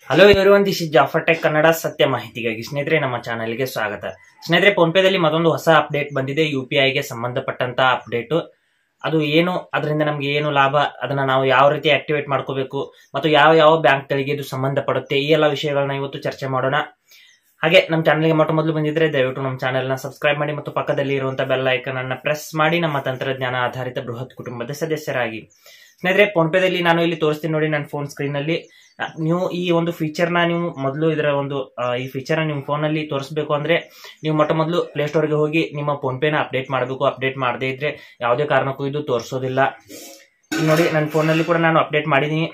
hello ಇವರಿವನ್ this is Jafar tech Kannada ಸತ್ಯ ಮಾಹಿತಿಗಾಗಿ ಸ್ನೇಹಿತರೆ ನಮ್ಮ ಚಾನಲ್ಗೆ ಸ್ವಾಗತ ಸ್ನೇಹಿತರೆ ಫೋನ್ಪೇದಲ್ಲಿ ಮತ್ತೊಂದು ಹೊಸ ಅಪ್ಡೇಟ್ ಬಂದಿದೆ ಯು ಪಿ ಐಗೆ ಸಂಬಂಧಪಟ್ಟಂತ ಅಪ್ಡೇಟ್ ಅದು ಏನು ಅದರಿಂದ ನಮಗೆ ಏನು ಲಾಭ ಅದನ್ನ ನಾವು ಯಾವ ರೀತಿ ಆಕ್ಟಿವೇಟ್ ಮಾಡ್ಕೋಬೇಕು ಮತ್ತು ಯಾವ ಯಾವ ಬ್ಯಾಂಕ್ಗಳಿಗೆ ಇದು ಸಂಬಂಧಪಡುತ್ತೆ ಈ ಎಲ್ಲ ವಿಷಯಗಳನ್ನ ಇವತ್ತು ಚರ್ಚೆ ಮಾಡೋಣ ಹಾಗೆ ನಮ್ಮ ಚಾನಲ್ಗೆ ಮೊಟ್ಟ ಮೊದಲು ಬಂದಿದ್ರೆ ದಯವಿಟ್ಟು ನಮ್ಮ ಚಾನೆಲ್ನ ಸಬ್ಸ್ಕ್ರೈಬ್ ಮಾಡಿ ಮತ್ತು ಪಕ್ಕದಲ್ಲಿ ಇರುವಂತಹ ಬೆಲ್ ಐಕನ್ ಅನ್ನ ಪ್ರೆಸ್ ಮಾಡಿ ನಮ್ಮ ತಂತ್ರಜ್ಞಾನ ಆಧಾರಿತ ಬೃಹತ್ ಕುಟುಂಬದ ಸದಸ್ಯರಾಗಿ ಸ್ನೇಹಿತರೆ ಫೋನ್ಪೇದಲ್ಲಿ ನಾನು ಇಲ್ಲಿ ತೋರಿಸ್ತೀನಿ ನೋಡಿ ನನ್ನ ಫೋನ್ ಸ್ಕ್ರೀನ್ ಅಲ್ಲಿ ಆ, ನೀವು ಈ ಒಂದು ಫೀಚರ್ನ ನೀವು ಮೊದಲು ಇದರ ಒಂದು ಆ, ಈ ಫೀಚರ್ನ ನಿಮ್ಮ ಫೋನಲ್ಲಿ ತೋರಿಸ್ಬೇಕು ಅಂದ್ರೆ ನೀವು ಮೊಟ್ಟ ಮೊದಲು ಪ್ಲೇಸ್ಟೋರ್ಗೆ ಹೋಗಿ ನಿಮ್ಮ ಫೋನ್ಪೇನ ಅಪ್ಡೇಟ್ ಮಾಡಬೇಕು ಅಪ್ಡೇಟ್ ಮಾಡದೇ ಇದ್ರೆ ಯಾವುದೇ ಕಾರಣಕ್ಕೂ ಇದು ತೋರಿಸೋದಿಲ್ಲ ಇಲ್ಲಿ ನೋಡಿ ನನ್ನ ಫೋನಲ್ಲಿ ಕೂಡ ನಾನು ಅಪ್ಡೇಟ್ ಮಾಡಿದ್ದೀನಿ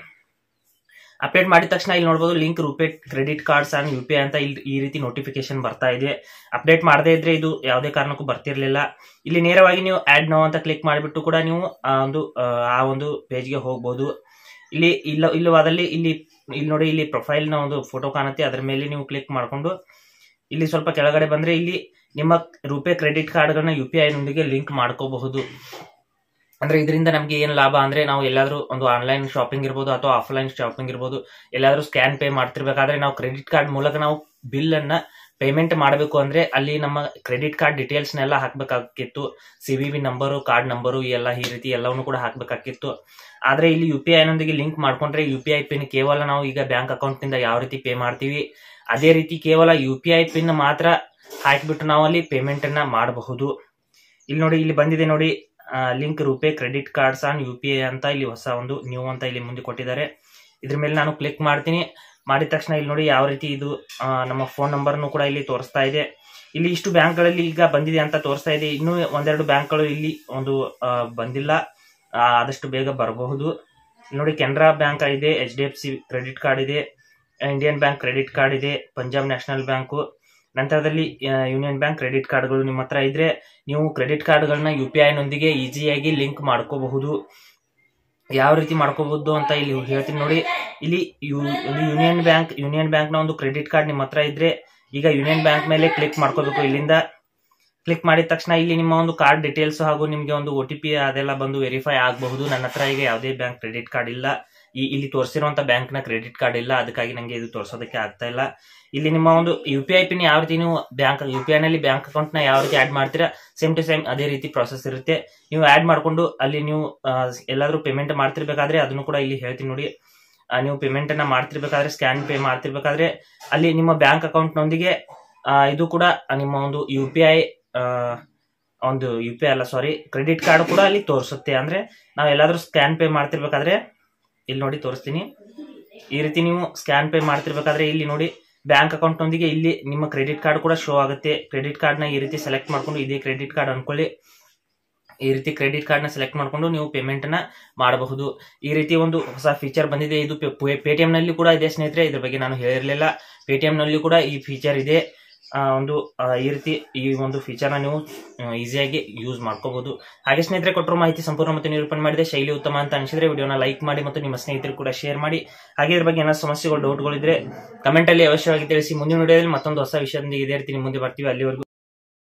ಅಪ್ಡೇಟ್ ಮಾಡಿದ ತಕ್ಷಣ ಇಲ್ಲಿ ನೋಡ್ಬೋದು link RuPay credit cards and U P I ಅಂತ ಇಲ್ಲಿ ಈ ರೀತಿ ನೋಟಿಫಿಕೇಶನ್ ಬರ್ತಾ ಇದೆ ಅಪ್ಡೇಟ್ ಮಾಡದೇ ಇದ್ರೆ ಇದು ಯಾವುದೇ ಕಾರಣಕ್ಕೂ ಬರ್ತಿರ್ಲಿಲ್ಲ ಇಲ್ಲಿ ನೇರವಾಗಿ ನೀವು ಆಡ್ ನೋ ಅಂತ ಕ್ಲಿಕ್ ಮಾಡಿಬಿಟ್ಟು ಕೂಡ ನೀವು ಆ ಒಂದು ಆ, ಆ ಒಂದು ಪೇಜ್ಗೆ ಹೋಗ್ಬೋದು ಇಲ್ಲಿ ಇಲ್ಲ ಇಲ್ಲವಾದಲ್ಲಿ ಇಲ್ಲಿ ಇಲ್ಲಿ ನೋಡಿ ಇಲ್ಲಿ ಪ್ರೊಫೈಲ್ ನ ಒಂದು ಫೋಟೋ ಕಾಣುತ್ತೆ ಅದರ ಮೇಲೆ ನೀವು ಕ್ಲಿಕ್ ಮಾಡಿಕೊಂಡು ಇಲ್ಲಿ ಸ್ವಲ್ಪ ಕೆಳಗಡೆ ಬಂದ್ರೆ ಇಲ್ಲಿ ನಿಮ್ಮ ರೂಪೇ ಕ್ರೆಡಿಟ್ ಕಾರ್ಡ್ಗಳನ್ನ ಯು ಪಿ ಐನೊಂದಿಗೆ ಲಿಂಕ್ ಮಾಡ್ಕೋಬಹುದು ಅಂದ್ರೆ ಇದರಿಂದ ನಮಗೆ ಏನು ಲಾಭ ಅಂದ್ರೆ ನಾವು ಎಲ್ಲಾದ್ರೂ ಒಂದು ಆನ್ಲೈನ್ ಶಾಪಿಂಗ್ ಇರ್ಬೋದು ಅಥವಾ ಆಫ್ಲೈನ್ ಶಾಪಿಂಗ್ ಇರ್ಬೋದು ಎಲ್ಲಾದ್ರೂ ಸ್ಕ್ಯಾನ್ ಪೇ ಮಾಡ್ತಿರ್ಬೇಕಾದ್ರೆ ನಾವು ಕ್ರೆಡಿಟ್ ಕಾರ್ಡ್ ಮೂಲಕ ನಾವು ಬಿಲ್ ಅನ್ನ ಪೇಮೆಂಟ್ ಮಾಡಬೇಕು ಅಂದ್ರೆ ಅಲ್ಲಿ ನಮ್ಮ ಕ್ರೆಡಿಟ್ ಕಾರ್ಡ್ ಡೀಟೇಲ್ಸ್ನೆಲ್ಲ ಹಾಕ್ಬೇಕಾಗಿತ್ತು C V V number card number ಈ ಎಲ್ಲ ಈ ರೀತಿ ಎಲ್ಲವನ್ನು ಕೂಡ ಹಾಕ್ಬೇಕಾಗಿತ್ತು ಆದ್ರೆ ಇಲ್ಲಿ ಯು ಪಿ ಐನೊಂದಿಗೆ ಲಿಂಕ್ ಮಾಡ್ಕೊಂಡ್ರೆ ಯು ಪಿ ಐ ಪಿನ್ ಕೇವಲ ನಾವು ಈಗ ಬ್ಯಾಂಕ್ ಅಕೌಂಟ್ನಿಂದ ಯಾವ ರೀತಿ ಪೇ ಮಾಡ್ತೀವಿ ಅದೇ ರೀತಿ ಕೇವಲ ಯು ಪಿ ಐ ಪಿನ್ ಮಾತ್ರ ಹಾಕಿಬಿಟ್ಟು ನಾವು ಅಲ್ಲಿ ಪೇಮೆಂಟ್ ಅನ್ನ ಮಾಡಬಹುದು ಇಲ್ಲಿ ನೋಡಿ ಇಲ್ಲಿ ಬಂದಿದೆ ನೋಡಿ link RuPay credit cards on U P I ಅಂತ ಇಲ್ಲಿ ಹೊಸ ಒಂದು ನ್ಯೂ ಅಂತ ಇಲ್ಲಿ ಮುಂದೆ ಕೊಟ್ಟಿದ್ದಾರೆ ಇದ್ರ ಮೇಲೆ ನಾನು ಕ್ಲಿಕ್ ಮಾಡ್ತೀನಿ ಮಾಡಿದ ತಕ್ಷಣ ಇಲ್ಲಿ ನೋಡಿ ಯಾವ ರೀತಿ ಇದು ಆ, ನಮ್ಮ ಫೋನ್ ನಂಬರ್ನು ಕೂಡ ಇಲ್ಲಿ ತೋರಿಸ್ತಾ ಇದೆ ಇಲ್ಲಿ ಇಷ್ಟು ಬ್ಯಾಂಕ್ಗಳಲ್ಲಿ ಈಗ ಬಂದಿದೆ ಅಂತ ತೋರಿಸ್ತಾ ಇದೆ ಇನ್ನೂ ಒಂದೆರಡು ಬ್ಯಾಂಕ್ಗಳು ಇಲ್ಲಿ ಒಂದು ಆ, ಬಂದಿಲ್ಲ ಆ, ಆದಷ್ಟು ಬೇಗ ಬರಬಹುದು ಇಲ್ಲಿ ನೋಡಿ ಕೆನರಾ ಬ್ಯಾಂಕ್ ಇದೆ H D F C credit card ಇದೆ ಇಂಡಿಯನ್ ಬ್ಯಾಂಕ್ ಕ್ರೆಡಿಟ್ ಕಾರ್ಡ್ ಇದೆ ಪಂಜಾಬ್ ನ್ಯಾಷನಲ್ ಬ್ಯಾಂಕು ನಂತರದಲ್ಲಿ ಯೂನಿಯನ್ ಬ್ಯಾಂಕ್ ಕ್ರೆಡಿಟ್ ಕಾರ್ಡ್ಗಳು ನಿಮ್ಮ ಹತ್ರ ಇದ್ರೆ ನೀವು ಕ್ರೆಡಿಟ್ ಕಾರ್ಡ್ಗಳನ್ನ ಯು ಪಿ ಐನೊಂದಿಗೆ ಈಸಿಯಾಗಿ ಲಿಂಕ್ ಮಾಡ್ಕೋಬಹುದು ಯಾವ ರೀತಿ ಮಾಡ್ಕೋಬಹುದು ಅಂತ ಇಲ್ಲಿ ಹೇಳ್ತೀನಿ ನೋಡಿ ಇಲ್ಲಿ ಯು ಒಂದು ಯೂನಿಯನ್ ಬ್ಯಾಂಕ್ ಯೂನಿಯನ್ ಬ್ಯಾಂಕ್ನ ಒಂದು ಕ್ರೆಡಿಟ್ ಕಾರ್ಡ್ ನಿಮ್ಮ ಹತ್ರ ಇದ್ರೆ ಈಗ ಯೂನಿಯನ್ ಬ್ಯಾಂಕ್ ಮೇಲೆ ಕ್ಲಿಕ್ ಮಾಡ್ಕೋಬೇಕು ಇಲ್ಲಿಂದ ಕ್ಲಿಕ್ ಮಾಡಿದ ತಕ್ಷಣ ಇಲ್ಲಿ ನಿಮ್ಮ ಒಂದು ಕಾರ್ಡ್ ಡೀಟೇಲ್ಸ್ ಹಾಗೂ ನಿಮಗೆ ಒಂದು ಒ ಟಿ ಪಿ ಅದೆಲ್ಲ ಬಂದು ವೆರಿಫೈ ಆಗಬಹುದು ನನ್ನ ಹತ್ರ ಈಗ ಯಾವುದೇ ಬ್ಯಾಂಕ್ ಕ್ರೆಡಿಟ್ ಕಾರ್ಡ್ ಇಲ್ಲ ಈ ಇಲ್ಲಿ ತೋರಿಸಿರುವಂತ ಬ್ಯಾಂಕ್ನ ಕ್ರೆಡಿಟ್ ಕಾರ್ಡ್ ಇಲ್ಲ ಅದಕ್ಕಾಗಿ ನನಗೆ ಇದು ತೋರಿಸೋದಕ್ಕೆ ಆಗ್ತಾ ಇಲ್ಲ ಇಲ್ಲಿ ನಿಮ್ಮ ಒಂದು ಯು ಪಿ ಐ ಪಿನ್ ಯಾವ ರೀತಿ ನೀವು ಬ್ಯಾಂಕ್ ಯು ಪಿ ಐ ನಲ್ಲಿ ಬ್ಯಾಂಕ್ ಅಕೌಂಟ್ ನ ಯಾವ ರೀತಿ ಆಡ್ ಮಾಡ್ತೀರಾ ಸೇಮ್ ಟು ಸೇಮ್ ಅದೇ ರೀತಿ ಪ್ರಾಸೆಸ್ ಇರುತ್ತೆ ನೀವು ಆಡ್ ಮಾಡ್ಕೊಂಡು ಅಲ್ಲಿ ನೀವು ಆ, ಎಲ್ಲಾದ್ರೂ ಪೇಮೆಂಟ್ ಮಾಡ್ತಿರ್ಬೇಕಾದ್ರೆ ಅದನ್ನು ಕೂಡ ಇಲ್ಲಿ ಹೇಳ್ತೀನಿ ನೋಡಿ ಆ, ನೀವು ಪೇಮೆಂಟ್ ಅನ್ನ ಮಾಡ್ತಿರ್ಬೇಕಾದ್ರೆ ಸ್ಕ್ಯಾನ್ ಪೇ ಮಾಡ್ತಿರ್ಬೇಕಾದ್ರೆ ಅಲ್ಲಿ ನಿಮ್ಮ ಬ್ಯಾಂಕ್ ಅಕೌಂಟ್ ನೊಂದಿಗೆ ಆ, ಇದು ಕೂಡ ನಿಮ್ಮ ಒಂದು ಯು ಪಿ ಐ ಒಂದು ಯು ಪಿ ಐ ಅಲ್ಲ ಸಾರಿ ಕ್ರೆಡಿಟ್ ಕಾರ್ಡ್ ಕೂಡ ಅಲ್ಲಿ ತೋರಿಸುತ್ತೆ ಅಂದ್ರೆ ನಾವು ಎಲ್ಲಾದ್ರೂ ಸ್ಕ್ಯಾನ್ ಪೇ ಮಾಡ್ತಿರ್ಬೇಕಾದ್ರೆ ಇಲ್ಲಿ ನೋಡಿ ತೋರಿಸ್ತೀನಿ ಈ ರೀತಿ ನೀವು ಸ್ಕ್ಯಾನ್ ಪೇ ಮಾಡ್ತಿರ್ಬೇಕಾದ್ರೆ ಇಲ್ಲಿ ನೋಡಿ ಬ್ಯಾಂಕ್ ಅಕೌಂಟ್ ನೊಂದಿಗೆ ಇಲ್ಲಿ ನಿಮ್ಮ ಕ್ರೆಡಿಟ್ ಕಾರ್ಡ್ ಕೂಡ ಶೋ ಆಗುತ್ತೆ ಕ್ರೆಡಿಟ್ ಕಾರ್ಡ್ ನ ಈ ರೀತಿ ಸೆಲೆಕ್ಟ್ ಮಾಡ್ಕೊಂಡು ಇದೇ ಕ್ರೆಡಿಟ್ ಕಾರ್ಡ್ ಅನ್ಕೊಳ್ಳಿ ಈ ರೀತಿ ಕ್ರೆಡಿಟ್ ಕಾರ್ಡ್ ನ ಸೆಲೆಕ್ಟ್ ಮಾಡ್ಕೊಂಡು ನೀವು ಪೇಮೆಂಟ್ ನ ಮಾಡಬಹುದು ಈ ರೀತಿ ಒಂದು ಹೊಸ ಫೀಚರ್ ಬಂದಿದೆ ಇದು ಪೇಟಿಎಂ ನಲ್ಲಿ ಕೂಡ ಇದೆ ಸ್ನೇಹಿತರೆ ಇದ್ರ ಬಗ್ಗೆ ನಾನು ಹೇಳಿರಲಿಲ್ಲ ಪೇಟಿಎಂ ನಲ್ಲಿ ಕೂಡ ಈ ಫೀಚರ್ ಇದೆ ಆ, ಒಂದು ಆ, ಈ ರೀತಿ ಈ ಒಂದು ಫೀಚರ್ ನ ನೀವು ಈಸಿಯಾಗಿ ಯೂಸ್ ಮಾಡ್ಕೋಬಹುದು ಹಾಗೆ ಸ್ನೇಹಿತರೆ ಕೊಟ್ಟರು ಮಾಹಿತಿ ಸಂಪೂರ್ಣ ಮತ್ತು ನಿರೂಪಣೆ ಮಾಡಿದೆ ಶೈಲಿ ಉತ್ತಮ ಅಂತ ಅನಿಸಿದ್ರೆ ವಿಡಿಯೋನ ಲೈಕ್ ಮಾಡಿ ಮತ್ತು ನಿಮ್ಮ ಸ್ನೇಹಿತರು ಕೂಡ ಶೇರ್ ಮಾಡಿ ಹಾಗೆ ಇದ್ರ ಬಗ್ಗೆ ಏನಾದ್ರು ಸಮಸ್ಯೆಗಳು ಡೌಟ್ಗಳಿದ್ರೆ ಕಮೆಂಟ್ ಅಲ್ಲಿ ಅವಶ್ಯವಾಗಿ ತಿಳಿಸಿ ಮುಂದಿನ ವಿಡಿಯೋದಲ್ಲಿ ಮತ್ತೊಂದು ಹೊಸ ವಿಷಯದೊಂದಿಗೆ ಇದೇ ರೀತಿ ನಿಮ್ಮ ಮುಂದೆ ಬರ್ತೀವಿ ಅಲ್ಲಿವರೆಗೂ